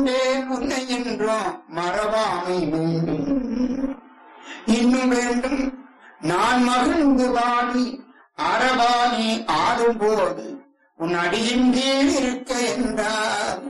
மேல் உன்னை என்றும் மறவாமை வேண்டும் இன்னும் வேண்டும் நான் மகிழ்ந்து வாடி அறவாணி ஆடும் போது உன் அடியின் கீழ் இருக்க என்றார்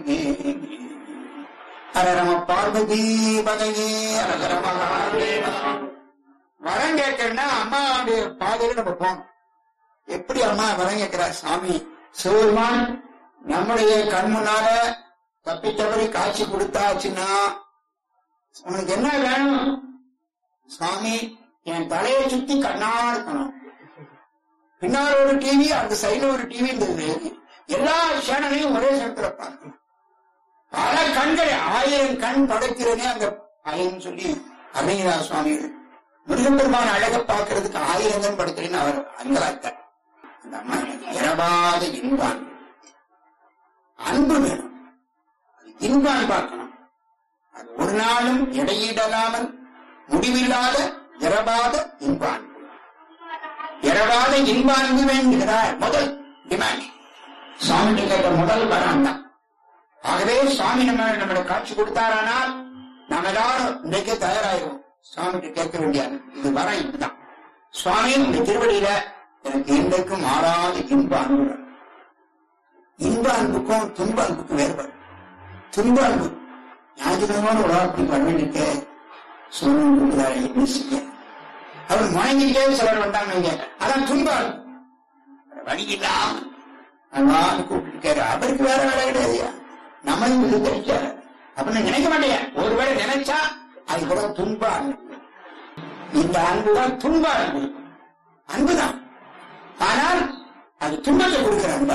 அரரம பார்வதி பதையே அரகர மகாதேவா வரம் கேட்கறா அம்மாவுடைய பாதையில நம்ம போகணும் எப்படி அம்மா வரம் கேட்கிறார் சாமி சிவபெருமான் நம்முடைய கண் முன்னால தப்பி தவறி காட்சி கொடுத்தாச்சுன்னா உனக்கு என்ன வேணும் சுவாமி என் தலையை சுத்தி கண்ணா இருக்கணும் பின்னால் ஒரு டிவி அந்த சைடுல ஒரு டிவி இருந்தது எல்லா சேனலையும் ஒரே சமயத்துல பார்க்கணும் பல கண்கள் ஆயிரம் கண் படைக்கிறனே அந்த ஆயிரம் சொல்லி அருணகிரா சுவாமிகள் முருகப்பெருமான அழக பார்க்கறதுக்கு ஆயிரம் கண் படைக்கிறேன்னு அவர் அங்கலாத்தார் அந்த அம்மா இரவாத இன்பான் அன்பு வேணும் இன்பான் பார்க்கணும் அது ஒரு நாளும் இடையிடலாமல் முடிவில்லாத இரவாத இன்பான் இரவாத இன்பான்பு வேண்டுகிறார் முதல் டிமாண்ட் சுவாமி கேட்ட முதல் வரம் தான் ஆகவே சுவாமி நம்ம நம்மளை காட்சி கொடுத்தாரானால் நாம் எல்லாரும் இன்றைக்கு தயாராகிறோம் சுவாமிக்கு கேட்க வேண்டியது இது வரம் இதுதான் சுவாமி இந்த திருவடியில எனக்கு இன்றைக்கும் மாறாத இன்ப அன்பு வேணும். இன்ப அன்புக்கும் துன்ப அன்புக்கும் வேறுபாடு துன்ப அன்பு ஞாயிற்றுக்கிழமை ஒரு அப்படி பண்ணிட்டு சூரியன் கொடுக்கிறாரு என்ன செய்ய அவர் முழங்கிட்டே சிலர் வந்தாங்க அதான் துன்ப அன்பு வழி இல்லாம அல்லான்னு கூப்பிட்டுருக்காரு அவருக்கு வேற வேலை கிடையாதுயா நம்மளும் இது தெரிஞ்சாரு அப்படின்னு நினைக்க மாட்டேன் ஒருவேளை நினைச்சா அது கூட துன்ப அன்பு இந்த அன்புதான் துன்ப அன்பு அன்புதான் ஆனால் அது துன்பத்தை கொடுக்கிற அன்பு